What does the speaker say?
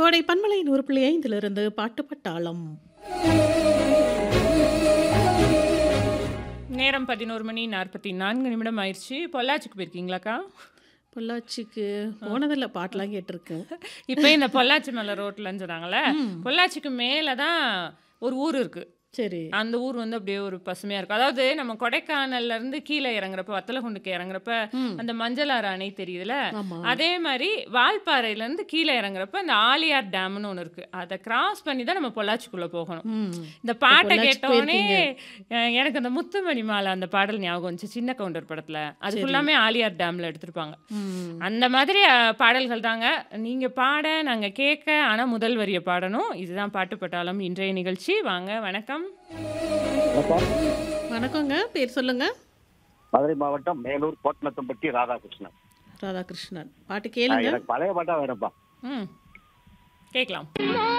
கோடை பன்மலை நூறு புள்ளி ஐந்திலிருந்து பாட்டு பட்டாளம் நேரம் பதினோரு மணி நாற்பத்தி நான்கு நிமிடம் ஆயிடுச்சு பொள்ளாச்சிக்கு போயிருக்கீங்களாக்கா பொள்ளாச்சிக்கு போனதில்ல பாட்டெலாம் கேட்டிருக்கேன் இப்போ இந்த பொள்ளாச்சி மலை ரோட்லன்னு சொன்னாங்கல்ல பொள்ளாச்சிக்கு மேலே தான் ஒரு ஊர் இருக்கு சரி அந்த ஊர் வந்து அப்படியே ஒரு பசுமையா இருக்கும் அதாவது நம்ம கொடைக்கானல்ல இருந்து கீழே இறங்குறப்ப வத்தலகுண்டுக்கு இறங்குறப்ப அந்த மஞ்சளாறு அணை தெரியுதுல ஆமா அதே மாதிரி வால்பாறையில இருந்து கீழே இறங்குறப்ப அந்த ஆலியார் டேம்னு ஒன்று இருக்கு அதை கிராஸ் பண்ணி தான் நம்ம பொள்ளாச்சிக்குள்ள போகணும் ம் இந்த பாட்டை பொள்ளாச்சி கேட்டோடனே அஹ், எனக்கு அந்த முத்துமணி மாலை அந்த பாடல் ஞாபகம் வந்துச்சு சின்ன கவுண்டர் படத்துல அது ஃபுல்லாமே ஆலியார் டேம்ல எடுத்திருப்பாங்க ம் அந்த மாதிரி அஹ், பாடல்கள் தாங்க நீங்க பாட நாங்க கேட்க ஆனா முதல் வரியை பாடணும் இதுதான் பாட்டு பட்டாளம் இன்றைய நிகழ்ச்சி வாங்க வணக்கம் வணக்கம் வணக்கங்க பேர் சொல்லுங்க மதுரை மாவட்டம் மேலூர் கோட்டநத்தம்பட்டி ராதாகிருஷ்ணன் ராதாகிருஷ்ணன் பாட்டு ஆ, கேளுங்க எனக்கு பழைய பாட்டா வேணும்ப்பா ம் கேட்கலாம்